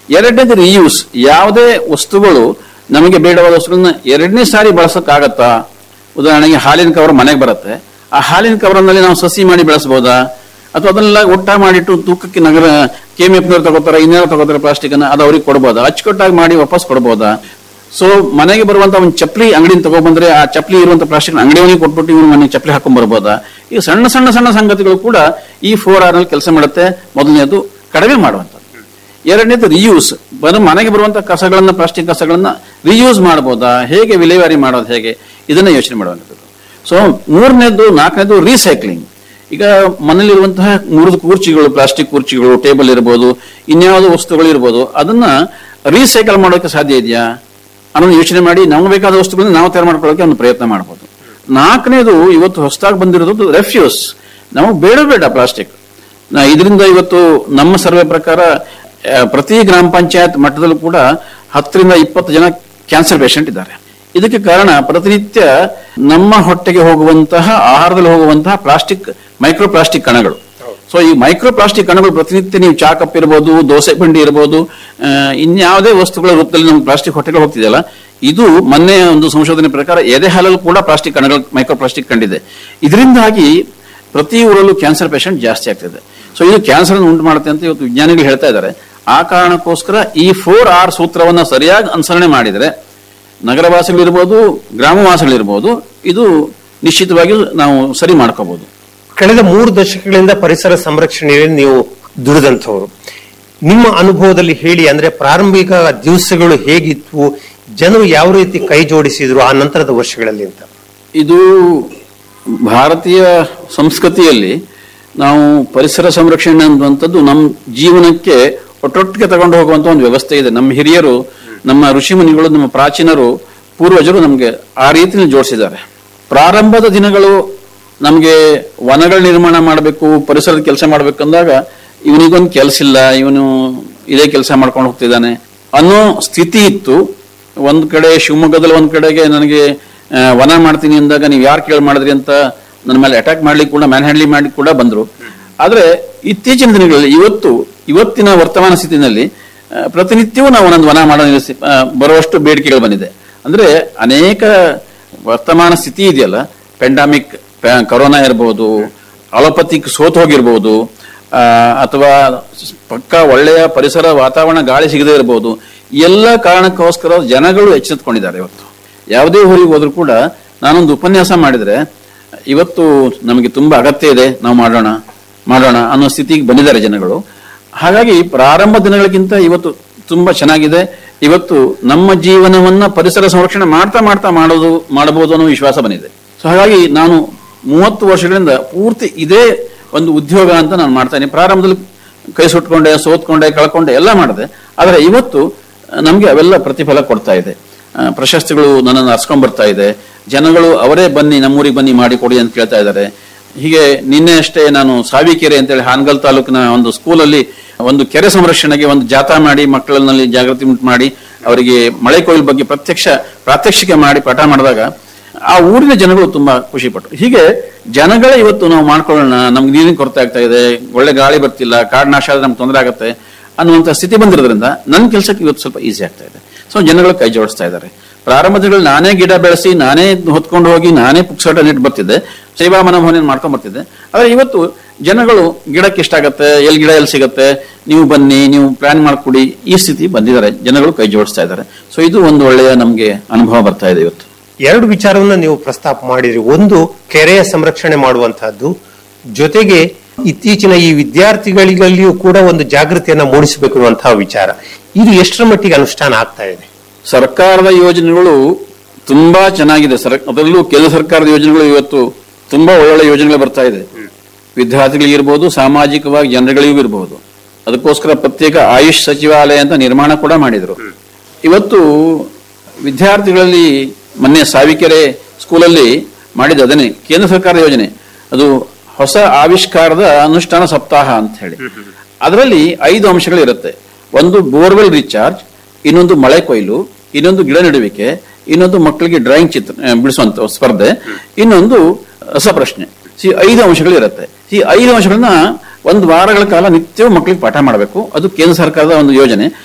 ಎರಡನೇದು ರಿಯೂಸ್ ಯಾವುದೇ ವಸ್ತುಗಳು ನಮಗೆ ಬೇಡವಾದ ವಸ್ತುಗಳನ್ನ ಎರಡನೇ ಸಾರಿ ಬಳಸಕ್ಕಾಗತ್ತಾ ಉದಾಹರಣೆಗೆ ಹಾಲಿನ ಕವರ್ ಮನೆಗೆ ಬರುತ್ತೆ ಆ ಹಾಲಿನ ಕವರ್ನಲ್ಲಿ ನಾವು ಸಸಿ ಮಾಡಿ ಬೆಳೆಸಬಹುದಾ ಅಥವಾ ಅದನ್ನೆಲ್ಲ ಒಟ್ಟ ಮಾಡಿಟ್ಟು ತೂಕಕ್ಕೆ ನಗರ ಕೆಮಿಎಫ್ನವ್ರು ತಗೋತಾರೆ ಇನ್ನೇನೋ ತಗೋತಾರೆ ಪ್ಲಾಸ್ಟಿಕ್ ಅನ್ನ ಅದು ಅವ್ರಿಗೆ ಕೊಡ್ಬೋದಾ ಅಚ್ಚುಕಟ್ಟಾಗಿ ಮಾಡಿ ವಾಪಸ್ ಕೊಡ್ಬೋದಾ ಸೊ ಮನೆಗೆ ಬರುವಂತ ಒಂದು ಚಪ್ಪಲಿ ಅಂಗಡಿನ ತಗೊಬಂದ್ರೆ ಆ ಚಪ್ಪಲಿ ಇರುವಂತ ಪ್ಲಾಸ್ಟಿಕ್ ಅಂಗಡಿಯವನಿಗೆ ಕೊಟ್ಬಿಟ್ಟು ಇವನು ಮನೆಗೆ ಚಪ್ಪಲಿ ಹಾಕೊಂಡ್ ಬರ್ಬೋದಾ ಈ ಸಣ್ಣ ಸಣ್ಣ ಸಣ್ಣ ಸಂಗತಿಗಳು ಕೂಡ ಈ ಫೋರ್ ಆರ್ ನಲ್ಲಿ ಕೆಲಸ ಮಾಡುತ್ತೆ ಮೊದಲನೇದು ಕಡಿಮೆ ಮಾಡುವಂಥದ್ದು ಎರಡನೇದು ರಿಯೂಸ್ ಬರೋ ಮನೆಗೆ ಬರುವಂತ ಕಸಗಳನ್ನ ಪ್ಲಾಸ್ಟಿಕ್ ಕಸಗಳನ್ನ ರಿಯೂಸ್ ಮಾಡಬಹುದಾ ಹೇಗೆ ವಿಲೇವಾರಿ ಮಾಡೋದು ಹೇಗೆ ಇದನ್ನ ಯೋಚನೆ ಮಾಡುವಂಥದ್ದು ಸೊ ಮೂರನೇದು ನಾಲ್ಕನೇದು ರೀಸೈಕ್ಲಿಂಗ್ ಈಗ ಮನೇಲಿರುವಂತಹ ಮುರಿದ ಕುರ್ಚಿಗಳು ಪ್ಲಾಸ್ಟಿಕ್ ಕುರ್ಚಿಗಳು ಟೇಬಲ್ ಇರ್ಬೋದು ಇನ್ಯಾವುದೋ ವಸ್ತುಗಳು ಇರ್ಬೋದು ಅದನ್ನ ರೀಸೈಕಲ್ ಮಾಡೋಕೆ ಸಾಧ್ಯ ಇದೆಯಾ ಅನ್ನೋದು ಯೋಚನೆ ಮಾಡಿ ನಮ್ಗೆ ಬೇಕಾದ ವಸ್ತುಗಳನ್ನ ನಾವು ತಯಾರು ಮಾಡ್ಕೊಳ್ಳೋಕೆ ಒಂದು ಪ್ರಯತ್ನ ಮಾಡಬಹುದು ನಾಲ್ಕನೇದು ಇವತ್ತು ಹೊಸದಾಗಿ ಬಂದಿರೋದು ರೆಫ್ಯೂಸ್ ನಾವು ಬೇಡ ಬೇಡ ಪ್ಲಾಸ್ಟಿಕ್ ಇದರಿಂದ ಇವತ್ತು ನಮ್ಮ ಸರ್ವೆ ಪ್ರಕಾರ ಆ, ಪ್ರತಿ ಗ್ರಾಮ ಪಂಚಾಯತ್ ಮಟ್ಟದಲ್ಲೂ ಕೂಡ ಹತ್ತರಿಂದ ಇಪ್ಪತ್ತು ಜನ ಕ್ಯಾನ್ಸರ್ ಪೇಷಂಟ್ ಇದ್ದಾರೆ ಇದಕ್ಕೆ ಕಾರಣ ಪ್ರತಿನಿತ್ಯ ನಮ್ಮ ಹೊಟ್ಟೆಗೆ ಹೋಗುವಂತಹ ಆಹಾರದಲ್ಲಿ ಹೋಗುವಂತಹ ಪ್ಲಾಸ್ಟಿಕ್ ಮೈಕ್ರೋ ಪ್ಲಾಸ್ಟಿಕ್ ಕಣಗಳು ಸೊ ಈ ಮೈಕ್ರೋ ಪ್ಲಾಸ್ಟಿಕ್ ಕಣಗಳು ಪ್ರತಿನಿತ್ಯ ನೀವು ಚಾ ಕಪ್ ಇರ್ಬೋದು ದೋಸೆ ಬಂಡಿ ಇರ್ಬೋದು ಆ, ಇನ್ಯಾವುದೇ ವಸ್ತುಗಳ ರೂಪದಲ್ಲಿ ನಮ್ಗೆ ಪ್ಲಾಸ್ಟಿಕ್ ಹೊಟ್ಟೆಗೆ ಹೋಗ್ತಿದೆಯಲ್ಲ ಇದು ಮೊನ್ನೆ ಒಂದು ಸಂಶೋಧನೆ ಪ್ರಕಾರ ಎದೆ ಹಾಲಲ್ಲೂ ಕೂಡ ಪ್ಲಾಸ್ಟಿಕ್ ಕಣಗಳು ಮೈಕ್ರೋ ಪ್ಲಾಸ್ಟಿಕ್ ಕಂಡಿದೆ ಇದರಿಂದಾಗಿ ಪ್ರತಿ ಊರಲ್ಲೂ ಕ್ಯಾನ್ಸರ್ ಪೇಷಂಟ್ ಜಾಸ್ತಿ ಆಗ್ತಿದೆ ಸೊ ಇದು ಕ್ಯಾನ್ಸರ್ ಉಂಟು ಮಾಡುತ್ತೆ ಅಂತ ಇವತ್ತು ವಿಜ್ಞಾನಿಗಳು ಹೇಳ್ತಾ ಇದ್ದಾರೆ ಆ ಕಾರಣಕ್ಕೋಸ್ಕರ ಈ ಫೋರ್ ಆರ್ ಸೂತ್ರವನ್ನ ಸರಿಯಾಗಿ ಅನುಸರಣೆ ಮಾಡಿದರೆ ನಗರವಾಸಿಗಳಿರ್ಬೋದು ಗ್ರಾಮವಾಸಿಗಳಿರ್ಬೋದು ಇದು ನಿಶ್ಚಿತವಾಗಿ ನಾವು ಸರಿ ಮಾಡ್ಕೋಬಹುದು ಕಳೆದ ಮೂರು ದಶಕಗಳಿಂದ ಪರಿಸರ ಸಂರಕ್ಷಣೆಯಲ್ಲಿ ನೀವು ದುಡಿದಂಥವ್ರು ನಿಮ್ಮ ಅನುಭವದಲ್ಲಿ ಹೇಳಿ ಅಂದ್ರೆ ಪ್ರಾರಂಭಿಕ ದಿವಸಗಳು ಹೇಗಿತ್ತು ಜನರು ಯಾವ ರೀತಿ ಕೈ ಜೋಡಿಸಿದ್ರು ಆ ನಂತರದ ವರ್ಷಗಳಲ್ಲಿ ಅಂತ ಇದು ಭಾರತೀಯ ಸಂಸ್ಕೃತಿಯಲ್ಲಿ ನಾವು ಪರಿಸರ ಸಂರಕ್ಷಣೆ ಅನ್ನುವಂಥದ್ದು ನಮ್ಮ ಜೀವನಕ್ಕೆ ಒಟ್ಟೊಟ್ಟಿಗೆ ತಗೊಂಡು ಹೋಗುವಂತ ಒಂದು ವ್ಯವಸ್ಥೆ ಇದೆ ನಮ್ಮ ಹಿರಿಯರು ನಮ್ಮ ಋಷಿಮುನಿಗಳು ನಮ್ಮ ಪ್ರಾಚೀನರು ಪೂರ್ವಜರು ನಮಗೆ ಆ ರೀತಿಯಲ್ಲಿ ಜೋಡಿಸಿದ್ದಾರೆ ಪ್ರಾರಂಭದ ದಿನಗಳು ನಮಗೆ ವನಗಳ ನಿರ್ಮಾಣ ಮಾಡಬೇಕು ಪರಿಸರದ ಕೆಲಸ ಮಾಡ್ಬೇಕಂದಾಗ ಇವನಿಗೊಂದು ಕೆಲಸ ಇಲ್ಲ ಇವನು ಇದೇ ಕೆಲಸ ಮಾಡ್ಕೊಂಡು ಹೋಗ್ತಿದ್ದಾನೆ ಅನ್ನೋ ಸ್ಥಿತಿ ಇತ್ತು ಒಂದ್ ಕಡೆ ಶಿವಮೊಗ್ಗದಲ್ಲಿ ಒಂದ್ ಕಡೆಗೆ ನನಗೆ ಆ, ವನ ಮಾಡ್ತೀನಿ ಅಂದಾಗ ನೀವು ಯಾರು ಕೇಳಿ ಮಾಡಿದ್ರಿ ಅಂತ ನನ್ನ ಮೇಲೆ ಅಟ್ಯಾಕ್ ಮಾಡ್ಲಿಕ್ಕೆ ಕೂಡ ಮ್ಯಾನ್ ಹ್ಯಾಂಡ್ಲಿ ಮಾಡಿ ಕೂಡ ಬಂದ್ರು ಆದ್ರೆ ಇತ್ತೀಚಿನ ದಿನಗಳಲ್ಲಿ ಇವತ್ತು ಇವತ್ತಿನ ವರ್ತಮಾನ ಸ್ಥಿತಿನಲ್ಲಿ ಆ, ಪ್ರತಿನಿತ್ಯವೂ ನಾವು ಒಂದೊಂದು ವನ ಮಾಡೋ ನಿಲ್ಲಿಸಿ- ಆ, ಬರುವಷ್ಟು ಬೇಡಿಕೆಗಳು ಬಂದಿದೆ ಅಂದ್ರೆ ಅನೇಕ ವರ್ತಮಾನ ಸ್ಥಿತಿ ಇದೆಯಲ್ಲ ಪೆಂಡಾಮಿಕ್ ಕರೋನಾ ಇರಬಹುದು ಅಲೋಪತಿಕ್ ಸೋತ್ ಹೋಗಿರ್ಬೋದು ಆ, ಅಥವಾ ಪಕ್ಕ ಒಳ್ಳೆಯ ಪರಿಸರ ವಾತಾವರಣ ಗಾಳಿ ಸಿಗದೇ ಇರಬಹುದು ಎಲ್ಲ ಕಾರಣಕ್ಕೋಸ್ಕರ ಜನಗಳು ಎಚ್ಚೆತ್ತುಕೊಂಡಿದ್ದಾರೆ ಇವತ್ತು ಯಾವುದೇ ಊರಿಗೆ ಹೋದ್ರೂ ಕೂಡ ನಾನೊಂದು ಉಪನ್ಯಾಸ ಮಾಡಿದ್ರೆ ಇವತ್ತು ನಮಗೆ ತುಂಬಾ ಅಗತ್ಯ ಇದೆ ನಾವು ಮಾಡೋಣ ಮಾಡೋಣ ಅನ್ನೋ ಸ್ಥಿತಿಗೆ ಬಂದಿದ್ದಾರೆ ಜನಗಳು ಹಾಗಾಗಿ ಪ್ರಾರಂಭ ದಿನಗಳಿಗಿಂತ ಇವತ್ತು ತುಂಬಾ ಚೆನ್ನಾಗಿದೆ ಇವತ್ತು ನಮ್ಮ ಜೀವನವನ್ನ ಪರಿಸರ ಸಂರಕ್ಷಣೆ ಮಾಡ್ತಾ ಮಾಡ್ತಾ ಮಾಡೋದು ಮಾಡಬಹುದು ಅನ್ನೋ ವಿಶ್ವಾಸ ಬಂದಿದೆ ಸೊ ಹಾಗಾಗಿ ನಾನು ಮೂವತ್ತು ವರ್ಷಗಳಿಂದ ಪೂರ್ತಿ ಇದೇ ಒಂದು ಉದ್ಯೋಗ ಅಂತ ನಾನು ಮಾಡ್ತೇನೆ ಪ್ರಾರಂಭದಲ್ಲಿ ಕೈ ಸುಟ್ಕೊಂಡೆ ಸೋತ್ಕೊಂಡೆ ಕಳ್ಕೊಂಡೆ ಎಲ್ಲ ಮಾಡಿದೆ ಆದರೆ ಇವತ್ತು ನಮಗೆ ಅವೆಲ್ಲ ಪ್ರತಿಫಲ ಕೊಡ್ತಾ ಇದೆ ಆ, ಪ್ರಶಸ್ತಿಗಳು ನನ್ನನ್ನು ಹರ್ಸ್ಕೊಂಡ್ ಬರ್ತಾ ಇದೆ ಜನಗಳು ಅವರೇ ಬನ್ನಿ ನಮ್ಮೂರಿಗೆ ಬನ್ನಿ ಮಾಡಿ ಕೊಡಿ ಅಂತ ಕೇಳ್ತಾ ಇದ್ದಾರೆ ಹೀಗೆ ನಿನ್ನೆ ಅಷ್ಟೇ ನಾನು ಸಾವಿಕೆರೆ ಅಂತೇಳಿ ಹಾನಗಲ್ ತಾಲೂಕಿನ ಒಂದು ಸ್ಕೂಲಲ್ಲಿ ಒಂದು ಕೆರೆ ಸಂರಕ್ಷಣೆಗೆ ಒಂದು ಜಾಥಾ ಮಾಡಿ ಮಕ್ಕಳಲ್ಲಿ ಜಾಗೃತಿ ಉಂಟು ಮಾಡಿ ಅವರಿಗೆ ಮಳೆ ಕೊಯ್ಲು ಬಗ್ಗೆ ಪ್ರತ್ಯಕ್ಷ ಪ್ರಾತ್ಯಕ್ಷಿಕೆ ಮಾಡಿ ಪಾಠ ಮಾಡಿದಾಗ ಆ ಊರಿನ ಜನಗಳು ತುಂಬಾ ಖುಷಿ ಪಟ್ಟರು ಹೀಗೆ ಜನಗಳೇ ಇವತ್ತು ನಾವು ಮಾಡ್ಕೊಳ್ಳೋಣ ನಮ್ಗೆ ನೀರಿನ ಕೊರತೆ ಆಗ್ತಾ ಇದೆ ಒಳ್ಳೆ ಗಾಳಿ ಬರ್ತಿಲ್ಲ ಕಾಡು ನಾಶ ಆದ್ರೆ ನಮ್ಗೆ ತೊಂದರೆ ಆಗುತ್ತೆ ಅನ್ನುವಂಥ ಸ್ಥಿತಿ ಬಂದಿರೋದ್ರಿಂದ ನನ್ನ ಕೆಲಸಕ್ಕೆ ಇವತ್ತು ಸ್ವಲ್ಪ ಈಸಿ ಆಗ್ತಾ ಇದೆ ಸೊ ಜನಗಳು ಕೈ ಜೋಡಿಸ್ತಾ ಇದ್ದಾರೆ ಪ್ರಾರಂಭದಲ್ಲಿ ನಾನೇ ಗಿಡ ಬೆಳೆಸಿ ನಾನೇ ಹೊತ್ಕೊಂಡು ಹೋಗಿ ನಾನೇ ಪುಕ್ಸಟ ನೆಟ್ಟು ಬರ್ತಿದ್ದೆ ಸೇವಾ ಮನೋಭಾವನೆ ಮಾಡ್ಕೊಂಡ್ ಬರ್ತಿದ್ದೆ ಆದ್ರೆ ಇವತ್ತು ಜನಗಳು ಗಿಡಕ್ಕೆ ಇಷ್ಟಾಗತ್ತೆ ಎಲ್ಲಿ ಗಿಡ ಎಲ್ಲಿ ಸಿಗತ್ತೆ ನೀವು ಬನ್ನಿ ನೀವು ಪ್ಲಾನ್ ಮಾಡ್ಕೊಡಿ ಈ ಸ್ಥಿತಿ ಬಂದಿದ್ದಾರೆ ಜನಗಳು ಕೈ ಜೋಡಿಸ್ತಾ ಇದ್ದಾರೆ ಸೊ ಇದು ಒಂದು ಒಳ್ಳೆಯ ನಮಗೆ ಅನುಭವ ಬರ್ತಾ ಇದೆ ಇವತ್ತು ಎರಡು ವಿಚಾರವನ್ನ ನೀವು ಪ್ರಸ್ತಾಪ ಮಾಡಿದ್ರಿ ಒಂದು ಕೆರೆಯ ಸಂರಕ್ಷಣೆ ಮಾಡುವಂತಹದ್ದು ಜೊತೆಗೆ ಇತ್ತೀಚಿನ ಈ ವಿದ್ಯಾರ್ಥಿಗಳಿಗಲ್ಲಿಯೂ ಕೂಡ ಒಂದು ಜಾಗೃತಿಯನ್ನ ಮೂಡಿಸಬೇಕು ಅನ್ನುವಂತಹ ವಿಚಾರ ಇದು ಎಷ್ಟರ ಮಟ್ಟಿಗೆ ಅನುಷ್ಠಾನ ಆಗ್ತಾ ಇದೆ ಸರ್ಕಾರದ ಯೋಜನೆಗಳು ತುಂಬಾ ಚೆನ್ನಾಗಿದೆ ಸರ್ ಅದರಲ್ಲೂ ಕೇಂದ್ರ ಸರ್ಕಾರದ ಯೋಜನೆಗಳು ಇವತ್ತು ತುಂಬಾ ಒಳ್ಳೊಳ್ಳೆ ಯೋಜನೆಗಳು ಬರ್ತಾ ಇದೆ ವಿದ್ಯಾರ್ಥಿಗಳಿಗಿರ್ಬೋದು ಸಾಮಾಜಿಕವಾಗಿ ಜನಗಳಿಗೂ ಇರಬಹುದು ಅದಕ್ಕೋಸ್ಕರ ಪ್ರತ್ಯೇಕ ಆಯುಷ್ ಸಚಿವಾಲಯ ಅಂತ ನಿರ್ಮಾಣ ಕೂಡ ಮಾಡಿದರು ಇವತ್ತು ವಿದ್ಯಾರ್ಥಿಗಳಲ್ಲಿ ಮೊನ್ನೆ ಸಾವಿಕೆರೆ ಸ್ಕೂಲಲ್ಲಿ ಮಾಡಿದ ಅದನ್ನೇ ಕೇಂದ್ರ ಸರ್ಕಾರದ ಯೋಜನೆ ಅದು ಹೊಸ ಆವಿಷ್ಕಾರದ ಅನುಷ್ಠಾನ ಸಪ್ತಾಹ ಅಂತ ಹೇಳಿ ಅದರಲ್ಲಿ ಐದು ಅಂಶಗಳು ಇರುತ್ತೆ ಒಂದು ಬೋರ್ವೆಲ್ ರೀಚಾರ್ಜ್ ಇನ್ನೊಂದು ಮಳೆ ಕೊಯ್ಲು ಇನ್ನೊಂದು ಗಿಡ ನೆಡುವಿಕೆ ಇನ್ನೊಂದು ಮಕ್ಕಳಿಗೆ ಡ್ರಾಯಿಂಗ್ ಚಿತ್ರ ಆ, ಬಿಡಿಸುವಂತ ಸ್ಪರ್ಧೆ ಇನ್ನೊಂದು ರಸಪ್ರಶ್ನೆ ಈ ಐದು ಅಂಶಗಳು ಇರುತ್ತೆ ಈ ಐದು ಅಂಶಗಳನ್ನ ಒಂದು ವಾರಗಳ ಕಾಲ ನಿತ್ಯವೂ ಮಕ್ಕಳಿಗೆ ಪಾಠ ಮಾಡಬೇಕು ಅದು ಕೇಂದ್ರ ಸರ್ಕಾರದ ಒಂದು ಯೋಜನೆ